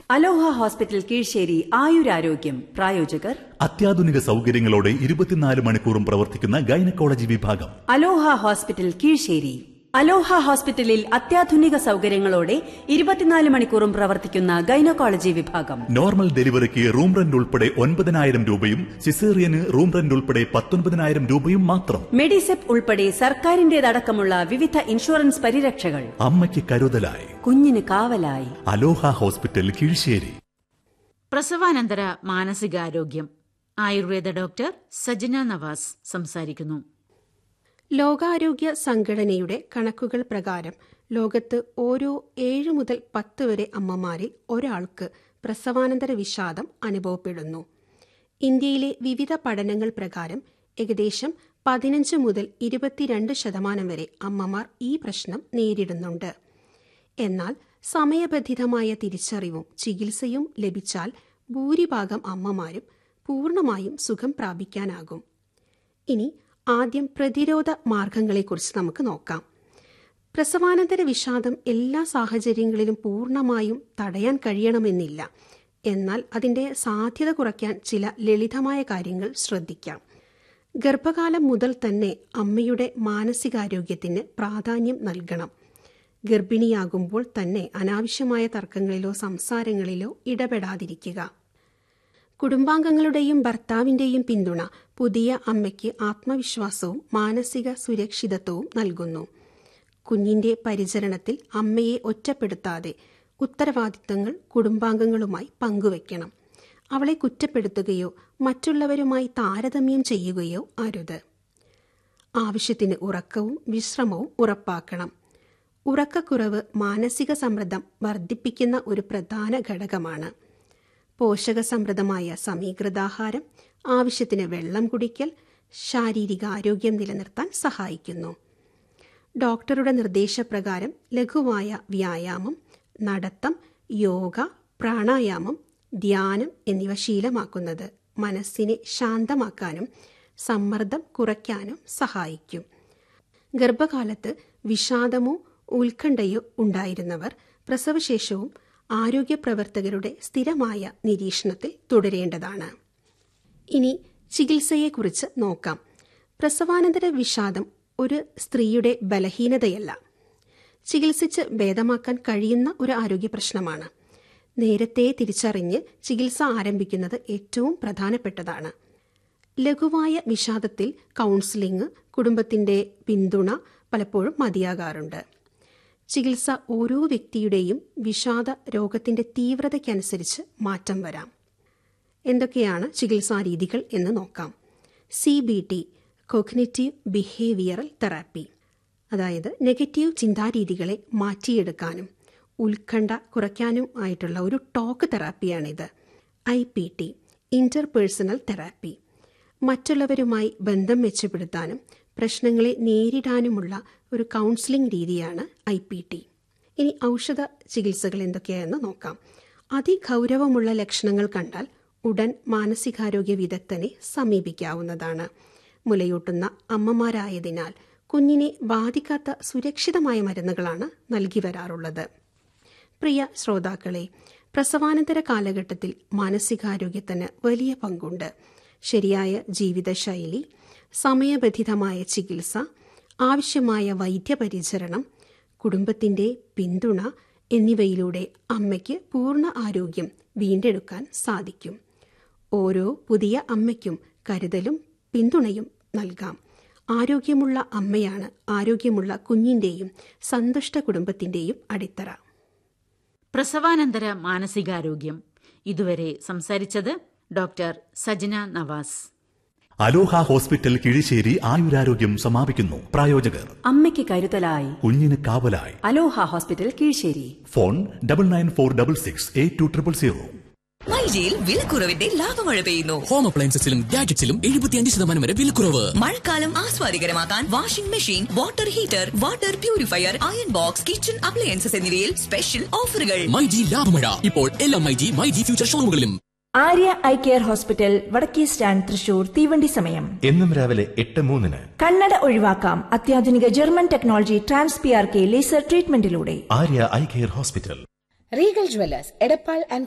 അലോഹ hospital Kizhisseri ആയുരാരോഗ്യം പ്രായോജകർ അത്യാധുനിക സൗകര്യങ്ങളോടെ ഇരുപത്തിനാല് മണിക്കൂറും പ്രവർത്തിക്കുന്ന ഗൈനക്കോളജി വിഭാഗം അലോഹ ഹോസ്പിറ്റൽ കീഴ്ശേരി അലോഹ ഹോസ്പിറ്റലിൽ അത്യാധുനിക സൗകര്യങ്ങളോടെ ഇരുപത്തിനാല് മണിക്കൂറും പ്രവർത്തിക്കുന്ന ഗൈനക്കോളജി വിഭാഗം നോർമൽ ഡെലിവറിക്ക് റൂം റെന്റ് ഉൾപ്പെടെ ഒൻപതിനായിരം രൂപയും സിസേറിയന് റൂം റെന്റ് ഉൾപ്പെടെ പത്തൊൻപതിനായിരം രൂപയും മാത്രം മെഡിസെപ്പ് ഉൾപ്പെടെ സർക്കാരിന്റേതടക്കമുള്ള വിവിധ ഇൻഷുറൻസ് പരിരക്ഷകൾ അമ്മയ്ക്ക് കരുതലായി കുഞ്ഞിന് കാവലായി അലോഹ ഹോസ്പിറ്റൽ കീഴ്ശേരി പ്രസവാനന്തര മാനസികാരോഗ്യം ആയുർവേദ ഡോക്ടർ സജന നവാസ് സംസാരിക്കുന്നു ലോകാരോഗ്യ സംഘടനയുടെ കണക്കുകൾ പ്രകാരം ലോകത്ത് ഓരോ ഏഴ് മുതൽ പത്ത് വരെ അമ്മമാരിൽ ഒരാൾക്ക് പ്രസവാനന്തര വിഷാദം അനുഭവപ്പെടുന്നു ഇന്ത്യയിലെ വിവിധ പഠനങ്ങൾ പ്രകാരം ഏകദേശം പതിനഞ്ച് മുതൽ ഇരുപത്തിരണ്ട് ശതമാനം വരെ അമ്മമാർ ഈ പ്രശ്നം നേരിടുന്നുണ്ട് എന്നാൽ സമയബന്ധിതമായ തിരിച്ചറിവും ചികിത്സയും ലഭിച്ചാൽ ഭൂരിഭാഗം അമ്മമാരും പൂർണ്ണമായും സുഖം പ്രാപിക്കാനാകും ഇനി ആദ്യം പ്രതിരോധ മാർഗങ്ങളെക്കുറിച്ച് നമുക്ക് നോക്കാം പ്രസവാനന്തര വിഷാദം എല്ലാ സാഹചര്യങ്ങളിലും പൂർണ്ണമായും തടയാൻ കഴിയണമെന്നില്ല എന്നാൽ അതിന്റെ സാധ്യത കുറയ്ക്കാൻ ചില ലളിതമായ കാര്യങ്ങൾ ശ്രദ്ധിക്കാം ഗർഭകാലം മുതൽ തന്നെ അമ്മയുടെ മാനസികാരോഗ്യത്തിന് പ്രാധാന്യം നൽകണം ഗർഭിണിയാകുമ്പോൾ തന്നെ അനാവശ്യമായ തർക്കങ്ങളിലോ സംസാരങ്ങളിലോ ഇടപെടാതിരിക്കുക കുടുംബാംഗങ്ങളുടെയും ഭർത്താവിന്റെയും പിന്തുണ പുതിയ അമ്മയ്ക്ക് ആത്മവിശ്വാസവും മാനസിക സുരക്ഷിതത്വവും നൽകുന്നു കുഞ്ഞിന്റെ പരിചരണത്തിൽ അമ്മയെ ഒറ്റപ്പെടുത്താതെ ഉത്തരവാദിത്തങ്ങൾ കുടുംബാംഗങ്ങളുമായി പങ്കുവയ്ക്കണം അവളെ കുറ്റപ്പെടുത്തുകയോ മറ്റുള്ളവരുമായി താരതമ്യം ചെയ്യുകയോ അരുത് ആവശ്യത്തിന് ഉറക്കവും വിശ്രമവും ഉറപ്പാക്കണം ഉറക്കക്കുറവ് മാനസിക സമ്മർദ്ദം വർദ്ധിപ്പിക്കുന്ന ഒരു പ്രധാന ഘടകമാണ് പോഷകസമൃദ്ധമായ സമീകൃതാഹാരം ആവശ്യത്തിന് വെള്ളം കുടിക്കൽ ശാരീരിക ആരോഗ്യം നിലനിർത്താൻ സഹായിക്കുന്നു ഡോക്ടറുടെ നിർദ്ദേശപ്രകാരം ലഘുവായ വ്യായാമം നടത്തം യോഗ പ്രാണായാമം ധ്യാനം എന്നിവ ശീലമാക്കുന്നത് മനസ്സിനെ ശാന്തമാക്കാനും സമ്മർദ്ദം കുറയ്ക്കാനും സഹായിക്കും ഗർഭകാലത്ത് വിഷാദമോ ഉത്കണ്ഠയോ ഉണ്ടായിരുന്നവർ പ്രസവശേഷവും ആരോഗ്യ പ്രവർത്തകരുടെ സ്ഥിരമായ നിരീക്ഷണത്തിൽ തുടരേണ്ടതാണ് ഇനി ചികിത്സയെക്കുറിച്ച് നോക്കാം പ്രസവാനന്തര വിഷാദം ഒരു സ്ത്രീയുടെ ബലഹീനതയല്ല ചികിത്സിച്ച് ഭേദമാക്കാൻ കഴിയുന്ന ഒരു ആരോഗ്യ പ്രശ്നമാണ് നേരത്തെ തിരിച്ചറിഞ്ഞ് ചികിത്സ ആരംഭിക്കുന്നത് ഏറ്റവും പ്രധാനപ്പെട്ടതാണ് ലഘുവായ വിഷാദത്തിൽ കൗൺസിലിംഗ് കുടുംബത്തിന്റെ പിന്തുണ പലപ്പോഴും മതിയാകാറുണ്ട് ചികിത്സ ഓരോ വ്യക്തിയുടെയും വിഷാദ രോഗത്തിന്റെ തീവ്രതയ്ക്കനുസരിച്ച് മാറ്റം വരാം എന്തൊക്കെയാണ് ചികിത്സാ രീതികൾ എന്ന് നോക്കാം C B T cognitive behavioural therapy അതായത് നെഗറ്റീവ് ചിന്താരീതികളെ മാറ്റിയെടുക്കാനും ഉത്കണ്ഠ കുറയ്ക്കാനും ആയിട്ടുള്ള ഒരു ടോക്ക് തെറാപ്പിയാണിത് I P T interpersonal therapy മറ്റുള്ളവരുമായി ബന്ധം മെച്ചപ്പെടുത്താനും പ്രശ്നങ്ങളെ നേരിടാനുമുള്ള ഒരു കൗൺസിലിംഗ് രീതിയാണ് ഐ പി ടി ഇനി ഔഷധ ചികിത്സകൾ എന്തൊക്കെയാണെന്ന് നോക്കാം അതിഗൗരവമുള്ള ലക്ഷണങ്ങൾ കണ്ടാൽ ഉടൻ മാനസികാരോഗ്യ വിദഗ്ധനെ സമീപിക്കാവുന്നതാണ് മുലയൂട്ടുന്ന അമ്മമാരായതിനാൽ കുഞ്ഞിനെ ബാധിക്കാത്ത സുരക്ഷിതമായ മരുന്നുകളാണ് നൽകി വരാറുള്ളത് പ്രിയ ശ്രോതാക്കളെ പ്രസവാനന്തര കാലഘട്ടത്തിൽ മാനസികാരോഗ്യത്തിന് വലിയ പങ്കുണ്ട് ശരിയായ ജീവിതശൈലി സമയബന്ധിതമായ ചികിത്സ ആവശ്യമായ വൈദ്യപരിചരണം കുടുംബത്തിന്റെ പിന്തുണ എന്നിവയിലൂടെ അമ്മയ്ക്ക് പൂർണ്ണ ആരോഗ്യം വീണ്ടെടുക്കാൻ സാധിക്കും ഓരോ പുതിയ അമ്മയ്ക്കും കരുതലും പിന്തുണയും നൽകാം ആരോഗ്യമുള്ള അമ്മയാണ് ആരോഗ്യമുള്ള കുഞ്ഞിന്റെയും സന്തുഷ്ട കുടുംബത്തിന്റെയും അടിത്തറ പ്രസവാനന്തര മാനസികാരോഗ്യം ഇതുവരെ സംസാരിച്ചത് doctor Sajana Navas Aloha hospital Kizhisseri ആയുരാരോഗ്യം സമാപിക്കുന്നു പ്രായോജകർ അമ്മയ്ക്ക് കരുതലായി കുഞ്ഞിന് കാവലായി Aloha hospital Keezhisseri phone double nine four double six eight two triple zero മൈജിയിൽ വിലക്കുറവിന്റെ ലാഭമഴ പെയ്യുന്നു ഹോം അപ്ലയൻസസിലും ഗാഡ്ജറ്റ്സിലും എഴുപത്തിയഞ്ച് ശതമാനം വരെ വിലക്കുറവ് മഴക്കാലം ആസ്വാദികരമാക്കാൻ washing machine water heater water purifier iron box kitchen appliances എന്നിവയിൽ സ്പെഷ്യൽ ഓഫറുകൾ മൈജി ലാഭമഴ ഇപ്പോൾ എല്ലാ മൈജി മൈജി ഫ്യൂച്ചർ ഷോറൂമുകളിലും ആര്യ ഐ കെയർ ഹോസ്പിറ്റൽ വടക്കേ സ്റ്റാൻഡ് തൃശൂർ തീവണ്ടി സമയം എന്നും രാവിലെ എട്ട് മൂന്നിന് കണ്ണട ഒഴിവാക്കാം അത്യാധുനിക German technology trans P R K laser ട്രീറ്റ്മെന്റിലൂടെ Arya eye care hospital Regal jewellers Edappal and